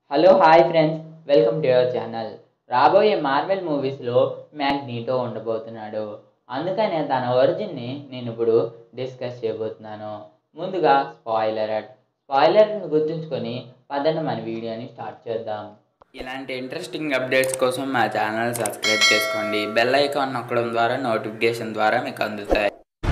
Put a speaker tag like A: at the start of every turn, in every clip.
A: hello hi friends welcome to your channel రాబోయే Marvel మూవీస్లో Magneto ఉండబోతున్నాడు అందుకనే తన ఒరిజిన్ని నేను ఇప్పుడు డిస్కస్ చేయబోతున్నాను ముందుగా స్పాయిలర్ అట్ స్పాయిలర్ని గుర్తుంచుకొని పదండి మన వీడియోని స్టార్ట్ చేద్దాం
B: ఇలాంటి ఇంట్రెస్టింగ్ అప్డేట్స్ కోసం మా ఛానల్ సబ్స్క్రైబ్ చేసుకోండి బెల్ ఐకాన్ నొక్కడం ద్వారా నోటిఫికేషన్ ద్వారా మీకు అందుతాయి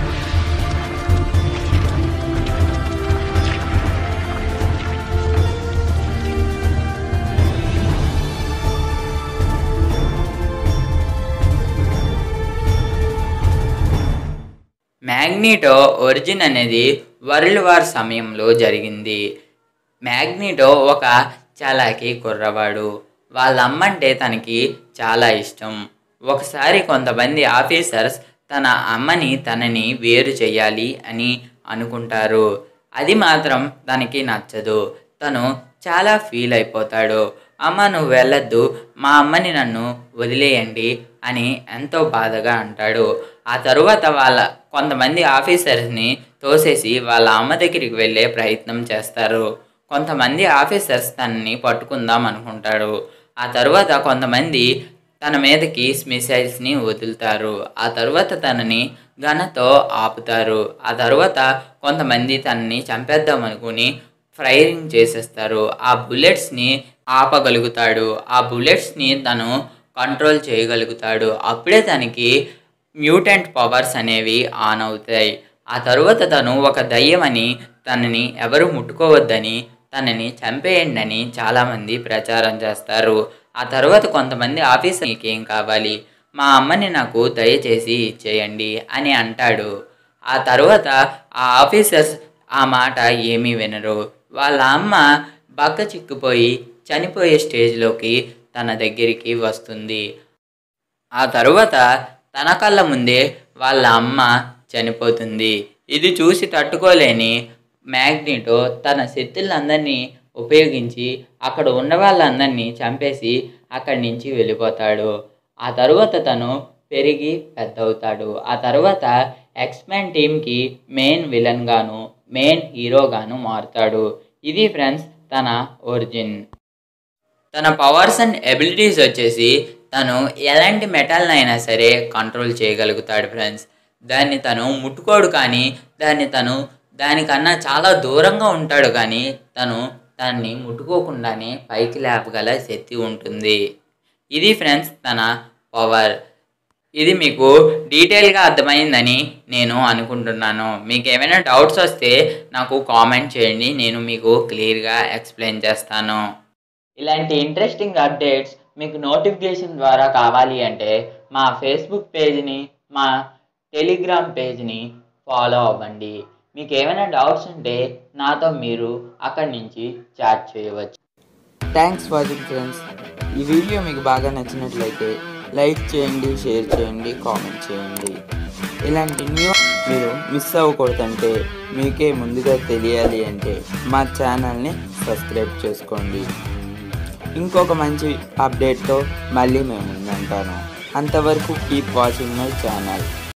B: మ్యాగ్నీటో ఒరిజిన్ అనేది వరల్డ్ వార్ సమయంలో జరిగింది మ్యాగ్నీటో ఒక చాలాకి కుర్రవాడు వాళ్ళ అమ్మంటే తనకి చాలా ఇష్టం ఒకసారి కొంతమంది ఆఫీసర్స్ తన అమ్మని తనని వేరు చేయాలి అని అనుకుంటారు అది మాత్రం తనకి నచ్చదు తను చాలా ఫీల్ అయిపోతాడు అమ్మ నువ్వు వెళ్ళొద్దు మా అమ్మని నన్ను వదిలేయండి అని ఎంతో బాధగా అంటాడు ఆ తరువాత వాళ్ళ కొంతమంది ఆఫీసర్స్ని తోసేసి వాళ్ళ అమ్మ దగ్గరికి వెళ్ళే ప్రయత్నం చేస్తారు కొంతమంది ఆఫీసర్స్ తనని పట్టుకుందాం అనుకుంటాడు ఆ తర్వాత కొంతమంది తన మీదకి మిసైల్స్ని వదులుతారు ఆ తర్వాత తనని గనతో ఆపుతారు ఆ తర్వాత కొంతమంది తనని చంపేద్దాం అనుకుని ఫైరింగ్ చేసేస్తారు ఆ బుల్లెట్స్ని ఆపగలుగుతాడు ఆ బుల్లెట్స్ని తను కంట్రోల్ చేయగలుగుతాడు అప్పుడే తనకి మ్యూటెంట్ పవర్స్ అనేవి ఆన్ అవుతాయి ఆ తరువాత తను ఒక దయ్యమని తనని ఎవరు ముట్టుకోవద్దని తనని చంపేయండి అని చాలామంది ప్రచారం చేస్తారు ఆ తర్వాత కొంతమంది ఆఫీసర్ నీకేం కావాలి మా అమ్మని నాకు దయచేసి ఇచ్చేయండి అని అంటాడు ఆ తర్వాత ఆ ఆఫీసర్స్ ఆ మాట ఏమీ వినరు వాళ్ళ అమ్మ బక్క చిక్కుపోయి చనిపోయే స్టేజ్లోకి తన దగ్గరికి వస్తుంది ఆ తరువాత తన కళ్ళ ముందే వాళ్ళ అమ్మ చనిపోతుంది ఇది చూసి తట్టుకోలేని మ్యాగ్నెటో తన శక్తులందరినీ ఉపయోగించి అక్కడ ఉన్న వాళ్ళందరినీ చంపేసి అక్కడి నుంచి వెళ్ళిపోతాడు ఆ తరువాత తను పెరిగి పెద్ద అవుతాడు ఆ తర్వాత ఎక్స్మెన్ టీమ్కి మెయిన్ విలన్గాను మెయిన్ హీరోగాను మారుతాడు ఇది ఫ్రెండ్స్ తన ఒరిజిన్ తన పవర్స్ అండ్ ఎబిలిటీస్ వచ్చేసి తను ఎలాంటి మెటల్నైనా సరే కంట్రోల్ చేయగలుగుతాడు ఫ్రెండ్స్ దాన్ని తను ముట్టుకోడు కానీ దాన్ని తను దానికన్నా చాలా దూరంగా ఉంటాడు కానీ తను దాన్ని ముట్టుకోకుండానే పైకి లేపగల శక్తి ఉంటుంది ఇది ఫ్రెండ్స్ తన పవర్ ఇది మీకు డీటెయిల్గా అర్థమైందని నేను అనుకుంటున్నాను మీకు ఏమైనా డౌట్స్ వస్తే నాకు కామెంట్ చేయండి నేను మీకు క్లియర్గా ఎక్స్ప్లెయిన్ చేస్తాను
A: ఇలాంటి ఇంట్రెస్టింగ్ అప్డేట్స్ మీకు నోటిఫికేషన్ ద్వారా కావాలి అంటే మా ఫేస్బుక్ పేజ్ని మా టెలిగ్రామ్ పేజ్ని ఫాలో అవ్వండి మీకు ఏమైనా డౌట్స్ ఉంటే నాతో మీరు అక్కడి నుంచి చాట్ చేయవచ్చు
C: థ్యాంక్స్ వాచింగ్ ఫ్రెండ్స్ ఈ వీడియో మీకు బాగా నచ్చినట్లయితే లైక్ చేయండి షేర్ చేయండి కామెంట్ చేయండి ఇలాంటి న్యూ మీరు మిస్ అవ్వకూడదంటే మీకే ముందుగా తెలియాలి అంటే మా ఛానల్ని సబ్స్క్రైబ్ చేసుకోండి ఇంకొక మంచి అప్డేట్తో మళ్ళీ మేము ముందుంటాను అంతవరకు కీప్ వాచింగ్ మై ఛానల్